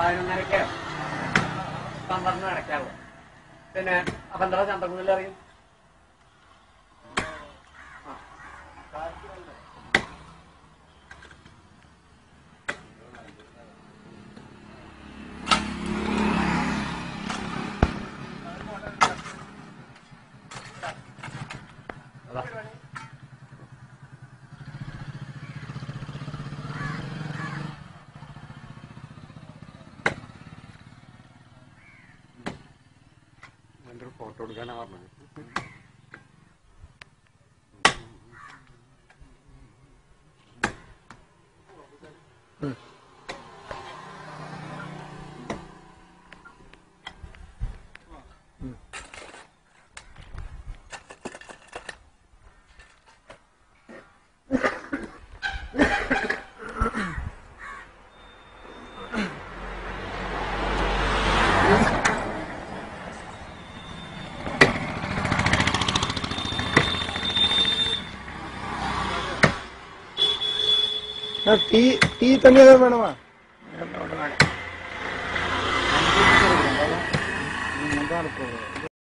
പതിനൊന്നരക്കോ പന്ത്രണ്ടിനും ഇടയ്ക്കാവും പിന്നെ അപ്പൊ എന്താ ചന്തക്കുന്നിൽ അറിയും അതാ എൻ്റെ ഒരു ഫോട്ടോ എടുക്കാനാ പറഞ്ഞത് ടീ ടീ തന്നെ വേണമാ ഇങ്ങനത്തെ